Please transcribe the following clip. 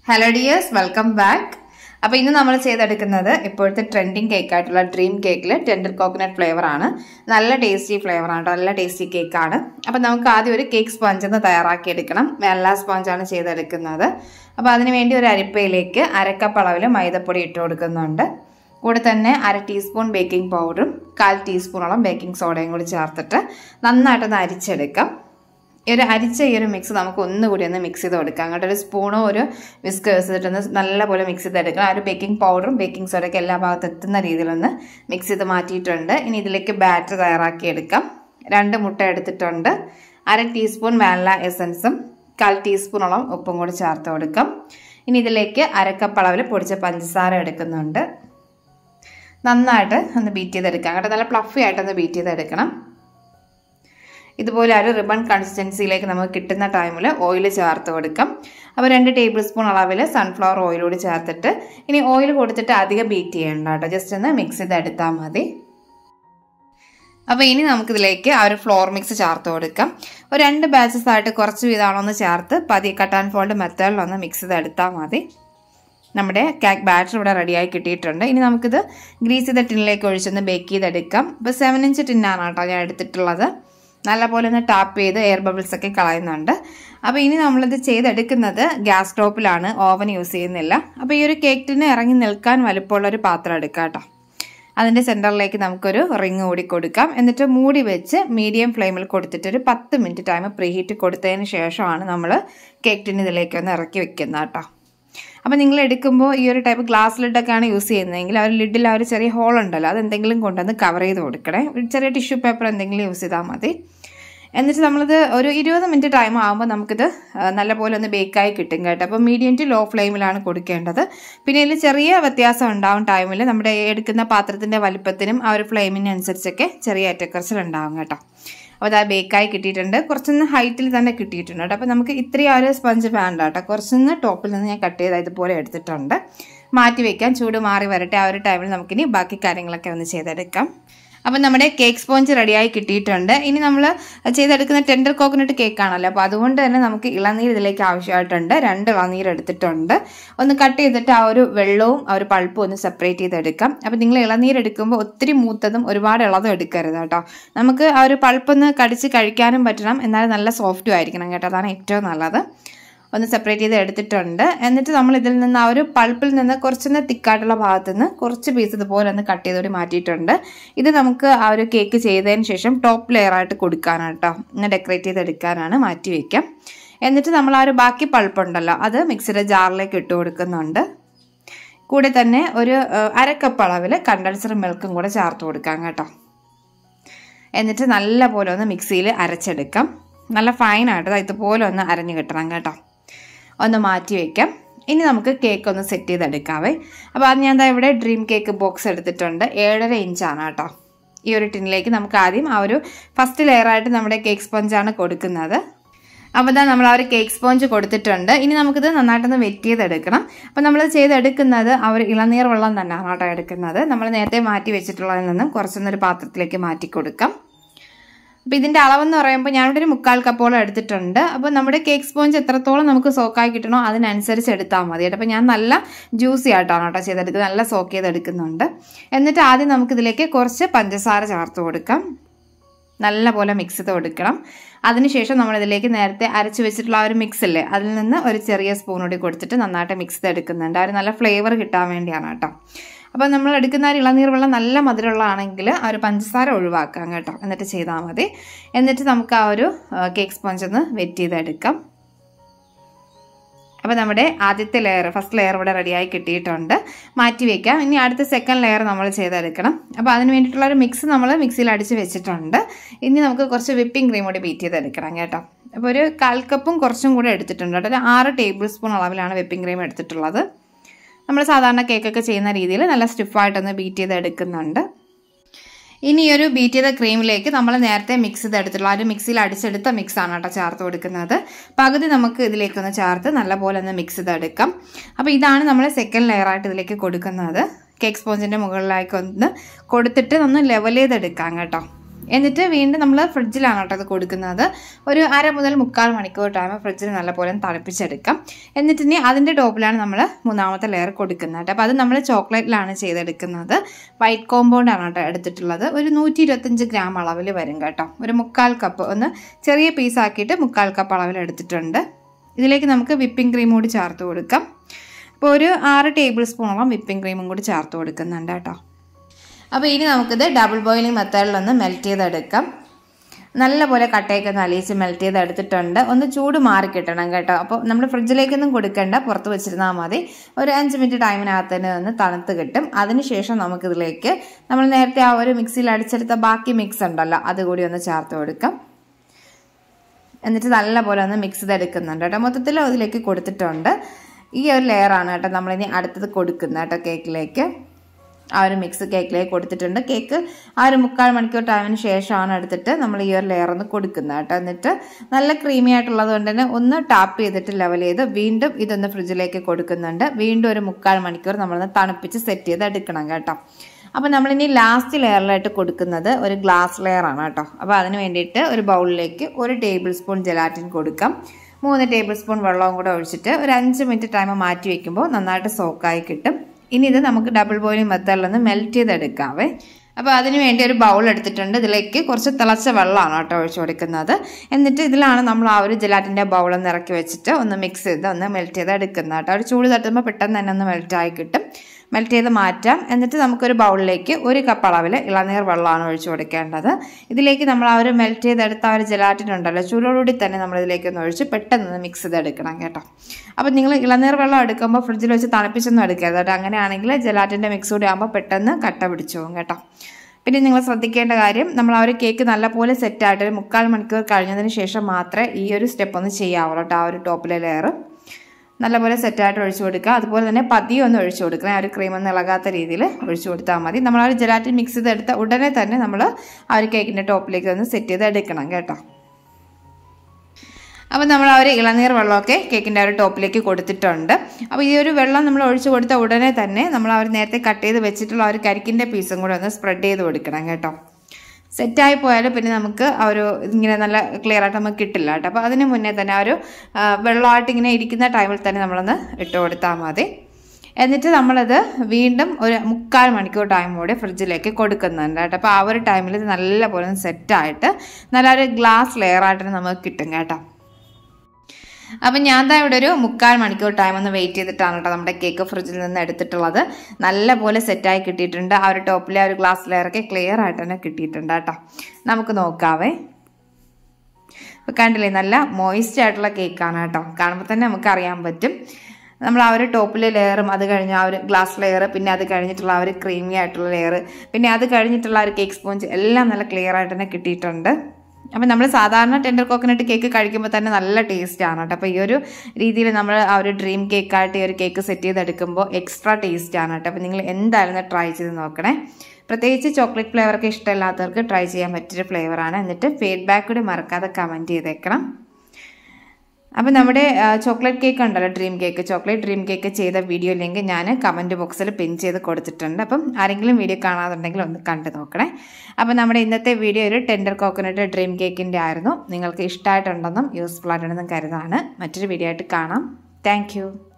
hello dears welcome back അപ്പോൾ ഇന്ന് നമ്മൾ ചെയ്തെടുക്കുന്നത് ഇപ്പോഴത്തെ ട്രെൻഡിങ് കേക്ക് ആയിട്ടുള്ള ഡ്രീം കേക്കിൽ ടെൻഡർ കോക്കനട്ട് ഫ്ലേവർ ആണ് നല്ല ടേസ്റ്റി ഫ്ലേവർ ആണ് നല്ല ടേസ്റ്റി കേക്കാണ് അപ്പോൾ നമുക്ക് ആദ്യം ഒരു കേക്ക് സ്പോഞ്ച് ഒന്ന് തയ്യാറാക്കി എടുക്കണം വെള്ള സ്പോഞ്ചാണ് ചെയ്തെടുക്കുന്നത് അപ്പോൾ അതിന് വേണ്ടി ഒരു അരിപ്പയിലേക്ക് അരക്കപ്പ് അളവിൽ മൈദപ്പൊടി ഇട്ട് കൊടുക്കുന്നുണ്ട് കൂടെ തന്നെ അര ടീസ്പൂൺ ബേക്കിംഗ് പൗഡറും കാൽ ടീസ്പൂണോളം ബേക്കിംഗ് സോഡയും കൂടി ചേർത്തിട്ട് നന്നായിട്ടൊന്ന് അരിച്ചെടുക്കാം ഈ ഒരു അരിച്ച ഈ ഒരു മിക്സ് നമുക്ക് ഒന്നുകൂടി ഒന്ന് മിക്സ് ചെയ്ത് കൊടുക്കാം അങ്ങോട്ട് ഒരു സ്പൂണോ ഒരു വിസ്കേഴ്സ് ഇട്ടിട്ടൊന്ന് നല്ലപോലെ മിക്സ് ചെയ്തെടുക്കണം ആ ഒരു ബേക്കിംഗ് പൗഡറും ബേക്കിംഗ് സോഡയൊക്കെ എല്ലാ ഭാഗത്ത് എത്തുന്ന രീതിയിലൊന്ന് മിക്സ് ചെയ്ത് മാറ്റിയിട്ടുണ്ട് ഇനി ഇതിലേക്ക് ബാറ്റർ തയ്യാറാക്കി എടുക്കാം രണ്ട് മുട്ട എടുത്തിട്ടുണ്ട് അര ടീസ്പൂൺ വാനില എസൻസും കാൽ ടീസ്പൂണോളം ഉപ്പും കൂടി ചേർത്ത് കൊടുക്കാം ഇനി ഇതിലേക്ക് അരക്കപ്പ് അളവിൽ പൊടിച്ച പഞ്ചസാര എടുക്കുന്നുണ്ട് നന്നായിട്ട് ഒന്ന് ബീറ്റ് ചെയ്തെടുക്കാം കേട്ടോ നല്ല ഫ്ലഫി ആയിട്ടൊന്ന് ബീറ്റ് ചെയ്തെടുക്കണം ഇതുപോലെ ഒരു റിബൺ കൺസിസ്റ്റൻസിയിലേക്ക് നമുക്ക് കിട്ടുന്ന ടൈമിൽ ഓയിൽ ചേർത്ത് കൊടുക്കാം അപ്പോൾ രണ്ട് ടേബിൾ സ്പൂൺ അളവിൽ സൺഫ്ലവർ ഓയിൽ കൂടി ചേർത്തിട്ട് ഇനി ഓയിൽ കൊടുത്തിട്ട് അധികം ബീറ്റ് ചെയ്യണ്ട കേട്ടോ ജസ്റ്റ് ഒന്ന് മിക്സ് ചെയ്തെടുത്താൽ മതി അപ്പോൾ ഇനി നമുക്കിതിലേക്ക് ആ ഒരു ഫ്ലോർ മിക്സ് ചേർത്ത് കൊടുക്കാം ഒരു രണ്ട് ബാച്ചസ് ആയിട്ട് കുറച്ച് വീതമാണൊന്ന് ചേർത്ത് പതി കട്ട് ആൻഡ് ഫോൾഡ് മെത്തേഡിലൊന്ന് മിക്സ് ചെയ്തെടുത്താൽ മതി നമ്മുടെ കേക്ക് ബാറ്റർ ഇവിടെ റെഡിയായി കിട്ടിയിട്ടുണ്ട് ഇനി നമുക്കിത് ഗ്രീസ് ചെയ്ത ടിന്നിലേക്ക് ഒഴിച്ചൊന്ന് ബേക്ക് ചെയ്തെടുക്കാം ഇപ്പോൾ സെവൻ ഇഞ്ച് ടിന്നാണ് കേട്ടോ ഞാൻ എടുത്തിട്ടുള്ളത് നല്ലപോലെ ഒന്ന് ടാപ്പ് ചെയ്ത് എയർ ബബിൾസ് ഒക്കെ കളയുന്നുണ്ട് അപ്പോൾ ഇനി നമ്മളിത് ചെയ്തെടുക്കുന്നത് ഗ്യാസ് സ്റ്റോപ്പിലാണ് ഓവൻ യൂസ് ചെയ്യുന്നില്ല അപ്പോൾ ഈ ഒരു കേക്കിന് ഇറങ്ങി നിൽക്കാൻ വലുപ്പമുള്ള ഒരു പാത്രം എടുക്കാം കേട്ടോ അതിൻ്റെ സെൻറ്ററിലേക്ക് നമുക്കൊരു റിങ് കൂടി കൊടുക്കാം എന്നിട്ട് മൂടി വെച്ച് മീഡിയം ഫ്ലെയിമിൽ കൊടുത്തിട്ട് ഒരു പത്ത് മിനിറ്റ് ടൈം പ്രീഹീറ്റ് കൊടുത്തതിന് ശേഷമാണ് നമ്മൾ കേക്ക് ടിന് ഇതിലേക്ക് ഒന്ന് ഇറക്കി വെക്കുന്നത് കേട്ടോ അപ്പോൾ നിങ്ങൾ എടുക്കുമ്പോൾ ഈ ഒരു ടൈപ്പ് ഗ്ലാസ് ലിഡൊക്കെയാണ് യൂസ് ചെയ്യുന്നതെങ്കിൽ ആ ഒരു ലിഡിൽ ആ ഒരു ചെറിയ ഹോൾ ഉണ്ടല്ലോ അത് എന്തെങ്കിലും കൊണ്ടുവന്ന് കവർ ചെയ്ത് കൊടുക്കണേ ഒരു ചെറിയ ടിഷ്യൂ പേപ്പർ എന്തെങ്കിലും യൂസ് ചെയ്താൽ മതി എന്നിട്ട് നമ്മളിത് ഒരു ഇരുപത് മിനിറ്റ് ടൈം ആകുമ്പോൾ നമുക്കിത് നല്ലപോലെ ഒന്ന് ബേക്കായി കിട്ടും കേട്ടോ അപ്പോൾ മീഡിയം ടു ലോ ഫ്ലെയിമിലാണ് കൊടുക്കേണ്ടത് പിന്നെ ഇതിൽ ചെറിയ വ്യത്യാസം ഉണ്ടാവും ടൈമിൽ നമ്മുടെ എടുക്കുന്ന പാത്രത്തിൻ്റെ വലിപ്പത്തിനും ആ ഒരു ഫ്ലെയിമിനനുസരിച്ചൊക്കെ ചെറിയ ഏറ്റക്കുറച്ചിൽ ഉണ്ടാവും കേട്ടോ അപ്പോൾ അത് ബേക്കായി കിട്ടിയിട്ടുണ്ട് കുറച്ചൊന്ന് ഹൈറ്റിൽ തന്നെ കിട്ടിയിട്ടുണ്ട് കേട്ടോ അപ്പോൾ നമുക്ക് ഇത്രയും ഒരു സ്പഞ്ച് വേണ്ട കേട്ടോ കുറച്ചൊന്ന് ടോപ്പിൽ നിന്ന് ഞാൻ കട്ട് ചെയ്ത് ഇതുപോലെ എടുത്തിട്ടുണ്ട് മാറ്റി വയ്ക്കാം ചൂട് മാറി വരട്ടെ ആ ഒരു ടൈമിൽ നമുക്കിനി ബാക്കി കാര്യങ്ങളൊക്കെ ഒന്ന് ചെയ്തെടുക്കാം അപ്പം നമ്മുടെ കേക്ക് സ്പോഞ്ച് റെഡിയായി കിട്ടിയിട്ടുണ്ട് ഇനി നമ്മൾ ചെയ്തെടുക്കുന്ന ടെൻഡർ കോക്കനട്ട് കേക്കാണല്ലോ അപ്പോൾ അതുകൊണ്ട് തന്നെ നമുക്ക് ഇളനീർ ഇതിലേക്ക് ആവശ്യമായിട്ടുണ്ട് രണ്ട് ഇളനീർ എടുത്തിട്ടുണ്ട് ഒന്ന് കട്ട് ചെയ്തിട്ട് ആ ഒരു വെള്ളവും ആ ഒരു പൾപ്പും ഒന്ന് സെപ്പറേറ്റ് ചെയ്തെടുക്കാം അപ്പോൾ നിങ്ങൾ ഇളനീർ എടുക്കുമ്പോൾ ഒത്തിരി മൂത്തതും ഒരുപാട് ഇളതും എടുക്കരുത് കേട്ടോ നമുക്ക് ആ ഒരു പൾപ്പൊന്ന് കടിച്ച് കഴിക്കാനും പറ്റണം എന്നാലും നല്ല സോഫ്റ്റും ആയിരിക്കണം കേട്ടോ അതാണ് ഏറ്റവും നല്ലത് ഒന്ന് സെപ്പറേറ്റ് ചെയ്ത് എടുത്തിട്ടുണ്ട് എന്നിട്ട് നമ്മൾ ഇതിൽ നിന്ന് ആ ഒരു പൾപ്പിൽ നിന്ന് കുറച്ചൊന്ന് തിക്കായിട്ടുള്ള ഭാഗത്ത് നിന്ന് കുറച്ച് പീസ് ഇതുപോലെ ഒന്ന് കട്ട് ചെയ്തോടി മാറ്റിയിട്ടുണ്ട് ഇത് നമുക്ക് ആ ഒരു കേക്ക് ചെയ്തതിന് ശേഷം ടോപ്പ് ലെയർ ആയിട്ട് കൊടുക്കാനാണ് കേട്ടോ ഒന്ന് ഡെക്കറേറ്റ് ചെയ്ത് എടുക്കാനാണ് മാറ്റി വയ്ക്കാം എന്നിട്ട് നമ്മൾ ആ ഒരു ബാക്കി പൾപ്പുണ്ടല്ലോ അത് മിക്സിയുടെ ജാറിലേക്ക് ഇട്ട് കൊടുക്കുന്നുണ്ട് കൂടെ തന്നെ ഒരു അരക്കപ്പ് അളവിൽ കണ്ടൻസർ മിൽക്കും കൂടെ ചേർത്ത് കൊടുക്കാം കേട്ടോ എന്നിട്ട് നല്ല പോലെ ഒന്ന് മിക്സിയിൽ അരച്ചെടുക്കാം നല്ല ഫൈനായിട്ട് ഇതുപോലെ ഒന്ന് അരഞ്ഞു കിട്ടണം കേട്ടോ ഒന്ന് മാറ്റി വയ്ക്കാം ഇനി നമുക്ക് കേക്ക് ഒന്ന് സെറ്റ് ചെയ്തെടുക്കാവേ അപ്പോൾ അത് ഞാൻ ഇവിടെ ഡ്രീം കേക്ക് ബോക്സ് എടുത്തിട്ടുണ്ട് ഏഴര ഇഞ്ചാണ് കേട്ടോ ഈ ഒരു ടിന്നിലേക്ക് നമുക്ക് ആദ്യം ആ ഒരു ഫസ്റ്റ് ലെയറായിട്ട് നമ്മുടെ കേക്ക് സ്പോഞ്ചാണ് കൊടുക്കുന്നത് അപ്പോൾ ഇതാ നമ്മൾ ആ ഒരു കേക്ക് സ്പോഞ്ച് കൊടുത്തിട്ടുണ്ട് ഇനി നമുക്കിത് നന്നായിട്ടൊന്ന് വെറ്റ് ചെയ്തെടുക്കണം അപ്പോൾ നമ്മൾ ചെയ്തെടുക്കുന്നത് ആ ഒരു ഇളനീർ വെള്ളം തന്നെയാണ് കേട്ടോ എടുക്കുന്നത് നമ്മൾ നേരത്തെ മാറ്റി വെച്ചിട്ടുള്ളതിൽ നിന്നും കുറച്ചൊന്നൊരു പാത്രത്തിലേക്ക് മാറ്റി കൊടുക്കാം അപ്പോൾ ഇതിൻ്റെ അളവെന്ന് പറയുമ്പോൾ ഞാനിവിടെ ഒരു മുക്കാൽ കപ്പോളം എടുത്തിട്ടുണ്ട് അപ്പോൾ നമ്മുടെ കേക്ക് സ്പോഞ്ച് എത്രത്തോളം നമുക്ക് സോക്കായി കിട്ടണോ അതിനനുസരിച്ച് എടുത്താൽ മതി കേട്ടോ അപ്പോൾ ഞാൻ നല്ല ജ്യൂസി ആയിട്ടാണ് കേട്ടോ ചെയ്തെടുക്കുന്നത് നല്ല സോക്ക് ചെയ്തെടുക്കുന്നുണ്ട് എന്നിട്ട് ആദ്യം നമുക്കിതിലേക്ക് കുറച്ച് പഞ്ചസാര ചേർത്ത് കൊടുക്കാം നല്ല പോലെ മിക്സ് ചെയ്ത് കൊടുക്കണം അതിനുശേഷം നമ്മളിതിലേക്ക് നേരത്തെ അരച്ച് വെച്ചിട്ടുള്ള ആ ഒരു മിക്സ് ഇല്ലേ അതിൽ നിന്ന് ഒരു ചെറിയ സ്പൂൺ കൂടി കൊടുത്തിട്ട് നന്നായിട്ട് മിക്സ് ചെയ്തെടുക്കുന്നുണ്ട് ആ ഒരു നല്ല ഫ്ലേവർ കിട്ടാൻ വേണ്ടിയാണ് കേട്ടോ അപ്പോൾ നമ്മൾ എടുക്കുന്ന ഒരു ഇളനീർ വെള്ളം നല്ല മധുരമുള്ളതാണെങ്കിൽ ആ ഒരു പഞ്ചസാര ഒഴിവാക്കാം കേട്ടോ എന്നിട്ട് ചെയ്താൽ മതി എന്നിട്ട് നമുക്ക് ആ ഒരു കേക്ക് സ്പോഞ്ച് ഒന്ന് വെറ്റ് ചെയ്തെടുക്കാം അപ്പോൾ നമ്മുടെ ആദ്യത്തെ ലെയർ ഫസ്റ്റ് ലെയർ ഇവിടെ റെഡിയായി കിട്ടിയിട്ടുണ്ട് മാറ്റി വയ്ക്കാം ഇനി അടുത്ത സെക്കൻഡ് ലെയർ നമ്മൾ ചെയ്തെടുക്കണം അപ്പോൾ അതിന് വേണ്ടിയിട്ടുള്ള ഒരു മിക്സ് നമ്മൾ മിക്സിയിൽ അടിച്ച് വെച്ചിട്ടുണ്ട് ഇനി നമുക്ക് കുറച്ച് വിപ്പിംഗ് ക്രീം കൂടി ബീറ്റ് ചെയ്തെടുക്കണം കേട്ടോ അപ്പോൾ ഒരു കാൽ കപ്പും കുറച്ചും കൂടെ എടുത്തിട്ടുണ്ട് കേട്ടോ ഒരു ആറ് ടേബിൾ സ്പൂൺ അളവിലാണ് വിപ്പിംഗ് ക്രീം എടുത്തിട്ടുള്ളത് നമ്മൾ സാധാരണ കേക്കൊക്കെ ചെയ്യുന്ന രീതിയിൽ നല്ല സ്റ്റിഫായിട്ടൊന്ന് ബീറ്റ് ചെയ്ത് എടുക്കുന്നുണ്ട് ഇനി ഈ ഒരു ബീറ്റ് ചെയ്ത ക്രീമിലേക്ക് നമ്മൾ നേരത്തെ മിക്സ് ചെയ്തെടുത്തുള്ള ആ ഒരു മിക്സിയിൽ അടിച്ചെടുത്ത മിക്സാണ് കേട്ടോ ചേർത്ത് കൊടുക്കുന്നത് പകുതി നമുക്ക് ഇതിലേക്കൊന്ന് ചേർത്ത് നല്ലപോലെ ഒന്ന് മിക്സ് ചെയ്തെടുക്കാം അപ്പോൾ ഇതാണ് നമ്മൾ സെക്കൻഡ് ലെയറായിട്ട് ഇതിലേക്ക് കൊടുക്കുന്നത് കേക്ക് സ്പോഞ്ചിൻ്റെ മുകളിലേക്ക് ഒന്ന് കൊടുത്തിട്ട് ഒന്ന് ലെവൽ ചെയ്തെടുക്കാം കേട്ടോ എന്നിട്ട് വീണ്ടും നമ്മൾ ഫ്രിഡ്ജിലാണ് കേട്ടോ ഇത് കൊടുക്കുന്നത് ഒരു അര മുതൽ മുക്കാൽ മണിക്കൂർ ടൈം ഫ്രിഡ്ജിൽ നല്ലപോലെ തണുപ്പിച്ചെടുക്കാം എന്നിട്ട് ഇനി അതിൻ്റെ ടോപ്പിലാണ് നമ്മൾ മൂന്നാമത്തെ ലെയർ കൊടുക്കുന്നത് കേട്ടോ അപ്പോൾ അത് നമ്മൾ ചോക്ലേറ്റിലാണ് ചെയ്തെടുക്കുന്നത് വൈറ്റ് കോമ്പൗണ്ടാണ് കേട്ടോ എടുത്തിട്ടുള്ളത് ഒരു നൂറ്റി ഇരുപത്തഞ്ച് ഗ്രാം അളവിൽ വരും കേട്ടോ ഒരു മുക്കാൽ കപ്പ് ഒന്ന് ചെറിയ പീസാക്കിയിട്ട് മുക്കാൽ കപ്പ് അളവിൽ എടുത്തിട്ടുണ്ട് ഇതിലേക്ക് നമുക്ക് വിപ്പിംഗ് ക്രീം കൂടി ചേർത്ത് കൊടുക്കാം അപ്പോൾ ഒരു ആറ് ടേബിൾ സ്പൂണോളം വിപ്പിംഗ് ക്രീമും കൂടി ചേർത്ത് കൊടുക്കുന്നുണ്ട് കേട്ടോ അപ്പോൾ ഇനി നമുക്കിത് ഡബിൾ ബോയിലിംഗ് മെത്തേഡിലൊന്ന് മെൽറ്റ് ചെയ്തെടുക്കാം നല്ലപോലെ കട്ടയൊക്കെ ഒന്ന് അലിയിച്ച് മെൽറ്റ് ചെയ്ത് എടുത്തിട്ടുണ്ട് ഒന്ന് ചൂട് മാറി കിട്ടണം കേട്ടോ അപ്പോൾ നമ്മൾ ഫ്രിഡ്ജിലേക്കൊന്നും കൊടുക്കേണ്ട പുറത്ത് വെച്ചിരുന്നാൽ മതി ഒരു അഞ്ച് മിനിറ്റ് ടൈമിനകത്ത് തന്നെ ഒന്ന് തണുത്ത് കിട്ടും അതിനുശേഷം നമുക്കിതിലേക്ക് നമ്മൾ നേരത്തെ ആ ഒരു മിക്സിയിൽ അടിച്ചെടുത്ത ബാക്കി മിക്സ് ഉണ്ടല്ലോ അതുകൂടി ഒന്ന് ചേർത്ത് കൊടുക്കാം എന്നിട്ട് നല്ലപോലെ ഒന്ന് മിക്സ് ചെയ്തെടുക്കുന്നുണ്ട് കേട്ടോ മൊത്തത്തിൽ അതിലേക്ക് കൊടുത്തിട്ടുണ്ട് ഈ ഒരു ലെയറാണ് കേട്ടോ നമ്മളിനി അടുത്തത് കൊടുക്കുന്നത് കേട്ടോ കേക്കിലേക്ക് ആ ഒരു മിക്സ് കേക്കിലേക്ക് കൊടുത്തിട്ടുണ്ട് കേക്ക് ആ ഒരു മുക്കാൽ മണിക്കൂർ ടൈമിന് ശേഷമാണ് എടുത്തിട്ട് നമ്മൾ ഈ ഒരു ലെയർ ഒന്ന് കൊടുക്കുന്നത് കേട്ടോ എന്നിട്ട് നല്ല ക്രീമി ആയിട്ടുള്ളത് കൊണ്ട് തന്നെ ഒന്ന് ടാപ്പ് ചെയ്തിട്ട് ലെവൽ ചെയ്ത് വീണ്ടും ഇതൊന്ന് ഫ്രിഡ്ജിലേക്ക് കൊടുക്കുന്നുണ്ട് വീണ്ടും ഒരു മുക്കാൽ മണിക്കൂർ നമ്മളൊന്ന് തണുപ്പിച്ച് സെറ്റ് ചെയ്ത് എടുക്കണം കേട്ടോ അപ്പോൾ നമ്മളിനി ലാസ്റ്റ് ലെയറിലായിട്ട് കൊടുക്കുന്നത് ഒരു ഗ്ലാസ് ലെയറാണ് കേട്ടോ അപ്പോൾ അതിന് വേണ്ടിയിട്ട് ഒരു ബൗളിലേക്ക് ഒരു ടേബിൾ സ്പൂൺ ജെലാറ്റിൻ കൊടുക്കാം മൂന്ന് ടേബിൾ സ്പൂൺ വെള്ളവും കൂടെ ഒഴിച്ചിട്ട് ഒരു അഞ്ച് മിനിറ്റ് ടൈം മാറ്റി വെക്കുമ്പോൾ നന്നായിട്ട് സോക്കായി കിട്ടും ഇനി ഇത് നമുക്ക് ഡബിൾ ബോയിലിംഗ് മെത്തേഡിലൊന്ന് മെൽറ്റ് ചെയ്തെടുക്കാവേ അപ്പോൾ അതിന് വേണ്ടി ഒരു ബൗൾ എടുത്തിട്ടുണ്ട് ഇതിലേക്ക് കുറച്ച് തിളച്ച വെള്ളമാണ് കേട്ടോ ഒഴിച്ചു കൊടുക്കുന്നത് എന്നിട്ട് ഇതിലാണ് നമ്മൾ ആ ഒരു ജലാറ്റിൻ്റെ ബൗളൊന്ന് ഇറക്കി വെച്ചിട്ട് ഒന്ന് മിക്സ് ചെയ്ത് ഒന്ന് മെൽറ്റ് ചെയ്ത് എടുക്കുന്നത് കേട്ടോ ഒരു ചൂട് തട്ടുമ്പോൾ പെട്ടെന്ന് തന്നെ ഒന്ന് മെൽറ്റായി കിട്ടും മെൽറ്റ് ചെയ്ത് മാറ്റാം എന്നിട്ട് നമുക്കൊരു ബൗളിലേക്ക് ഒരു കപ്പ് അളവിൽ ഇളനീർ വെള്ളമാണ് ഒഴിച്ചു കൊടുക്കേണ്ടത് ഇതിലേക്ക് നമ്മൾ ആ ഒരു മെൽറ്റ് ചെയ്തെടുത്ത ആ ഒരു ജലാറ്റിൻ ഉണ്ടല്ലോ ചൂടോടുകൂടി തന്നെ നമ്മൾ ഇതിലേക്ക് ഒന്ന് ഒഴിച്ച് പെട്ടെന്ന് മിക്സ് ചെയ്തെടുക്കണം കേട്ടോ അപ്പോൾ നിങ്ങൾ ഇളനീർ വെള്ളം എടുക്കുമ്പോൾ ഫ്രിഡ്ജിൽ വെച്ച് തണുപ്പിച്ചൊന്നും എടുക്കരുത് കേട്ടോ അങ്ങനെയാണെങ്കിൽ ജലാറ്റിൻ്റെ മിക്സ് കൂടി ആകുമ്പോൾ പെട്ടെന്ന് കട്ട പിടിച്ചു പോകും കേട്ടോ പിന്നെ നിങ്ങൾ ശ്രദ്ധിക്കേണ്ട കാര്യം നമ്മൾ ആ ഒരു കേക്ക് നല്ലപോലെ സെറ്റായിട്ട് ഒരു മുക്കാൽ മണിക്കൂർ കഴിഞ്ഞതിന് ശേഷം മാത്രമേ ഈ ഒരു സ്റ്റെപ്പ് ഒന്ന് ചെയ്യാവുള്ളൂ കേട്ടോ ആ ഒരു ടോപ്പിലെ ലെയർ നല്ലപോലെ സെറ്റായിട്ട് ഒഴിച്ചു കൊടുക്കുക അതുപോലെ തന്നെ പതിയെ ഒന്ന് ഒഴിച്ചു കൊടുക്കണം ആ ഒരു ക്രീം ഒന്നും ഇളകാത്ത രീതിയിൽ ഒഴിച്ചു കൊടുത്താൽ മതി നമ്മൾ ആ ഒരു ജലാറ്റിൻ മിക്സ് ചെയ്തെടുത്ത ഉടനെ തന്നെ നമ്മൾ ആ ഒരു കേക്കിൻ്റെ ടോപ്പിലേക്ക് ഒന്ന് സെറ്റ് ചെയ്ത് എടുക്കണം കേട്ടോ അപ്പോൾ നമ്മൾ ആ ഒരു ഇളനീർ വെള്ളമൊക്കെ കേക്കിൻ്റെ ആ ഒരു ടോപ്പിലേക്ക് കൊടുത്തിട്ടുണ്ട് അപ്പോൾ ഈ ഒരു വെള്ളം നമ്മൾ ഒഴിച്ചു കൊടുത്ത ഉടനെ തന്നെ നമ്മൾ ആ ഒരു നേരത്തെ കട്ട് ചെയ്ത് വെച്ചിട്ടുള്ള ആ ഒരു കരിക്കിൻ്റെ പീസും കൂടെ ഒന്ന് സ്പ്രെഡ് ചെയ്ത് കൊടുക്കണം കേട്ടോ സെറ്റായി പോയാൽ പിന്നെ നമുക്ക് ആ ഒരു ഇങ്ങനെ നല്ല ക്ലിയർ ആയിട്ട് നമുക്ക് കിട്ടില്ല കേട്ടോ അപ്പോൾ അതിന് മുന്നേ തന്നെ ആ ഒരു വെള്ളമായിട്ട് ഇങ്ങനെ ഇരിക്കുന്ന ടൈമിൽ തന്നെ നമ്മളൊന്ന് ഇട്ട് കൊടുത്താൽ മതി എന്നിട്ട് നമ്മളത് വീണ്ടും ഒരു മുക്കാൽ മണിക്കൂർ ടൈം കൂടി ഫ്രിഡ്ജിലേക്ക് കൊടുക്കുന്നുണ്ട് കേട്ടോ അപ്പോൾ ആ ഒരു ടൈമിൽ ഇത് നല്ലപോലെ ഒന്ന് സെറ്റായിട്ട് നല്ലൊരു ഗ്ലാസ് ലെയറായിട്ട് നമുക്ക് കിട്ടും കേട്ടോ അപ്പം ഞാൻ ദാ ഇവിടെ ഒരു മുക്കാൽ മണിക്കൂർ ടൈം ഒന്ന് വെയിറ്റ് ചെയ്തിട്ടാണ് കേട്ടോ നമ്മുടെ കേക്ക് ഫ്രിഡ്ജിൽ നിന്ന് എടുത്തിട്ടുള്ളത് നല്ല പോലെ സെറ്റായി കിട്ടിയിട്ടുണ്ട് ആ ഒരു ടോപ്പിലെ ആ ഒരു ഗ്ലാസ് ലെയറൊക്കെ ക്ലിയർ ആയിട്ട് തന്നെ കിട്ടിയിട്ടുണ്ട് കേട്ടോ നമുക്ക് നോക്കാവേ ഇപ്പം കണ്ടില്ലേ നല്ല മോയിസ്റ്റ് ആയിട്ടുള്ള കേക്കാണ് കേട്ടോ കാണുമ്പോൾ തന്നെ നമുക്ക് അറിയാൻ പറ്റും നമ്മൾ ആ ഒരു ടോപ്പിലെ ലെയറും അത് കഴിഞ്ഞ് ആ ഒരു ഗ്ലാസ് ലെയർ പിന്നെ അത് കഴിഞ്ഞിട്ടുള്ള ആ ഒരു ക്രീമി ആയിട്ടുള്ള ലെയർ പിന്നെ അത് കഴിഞ്ഞിട്ടുള്ള ആ ഒരു കേക്ക് സ്പോഞ്ച് എല്ലാം നല്ല ക്ലിയർ ആയിട്ട് തന്നെ കിട്ടിയിട്ടുണ്ട് അപ്പം നമ്മൾ സാധാരണ ടെൻഡർ കോക്കനട്ട് കേക്ക് കഴിക്കുമ്പോൾ തന്നെ നല്ല ടേസ്റ്റ് ആണ് കേട്ടോ അപ്പോൾ ഈ ഒരു രീതിയിൽ നമ്മൾ ആ ഒരു ഡ്രീം കേക്കായിട്ട് ഈ ഒരു കേക്ക് സെറ്റ് ചെയ്തെടുക്കുമ്പോൾ എക്സ്ട്രാ ടേസ്റ്റ് ആണ് കേട്ടോ അപ്പോൾ നിങ്ങൾ എന്തായാലും ട്രൈ ചെയ്ത് നോക്കണേ പ്രത്യേകിച്ച് ചോക്ലേറ്റ് ഫ്ലേവറൊക്കെ ഇഷ്ടമില്ലാത്തവർക്ക് ട്രൈ ചെയ്യാൻ പറ്റിയൊരു ഫ്ലേവറാണ് എന്നിട്ട് ഫീഡ്ബാക്ക് കൂടി മറക്കാതെ കമൻറ്റ് ചെയ്തേക്കണം അപ്പം നമ്മുടെ ചോക്ലേറ്റ് കേക്ക് ഉണ്ടല്ലോ dream cake chocolate dream cake ചെയ്ത വീഡിയോ ലിങ്ക് ഞാൻ കമൻറ്റ് ബോക്സിൽ പിൻ ചെയ്ത് കൊടുത്തിട്ടുണ്ട് അപ്പം ആരെങ്കിലും വീഡിയോ കാണാതുണ്ടെങ്കിൽ ഒന്ന് കണ്ടു നോക്കണേ അപ്പം നമ്മുടെ ഇന്നത്തെ വീഡിയോ ഒരു ടെൻഡർ കോക്കനട്ട് ഡ്രീം കേക്കിൻ്റെ ആയിരുന്നു നിങ്ങൾക്ക് ഇഷ്ടമായിട്ടുണ്ടെന്നും യൂസ്ഫുൾ ആയിട്ടുണ്ടെന്നും കരുതാണ് മറ്റൊരു വീഡിയോ ആയിട്ട് കാണാം താങ്ക്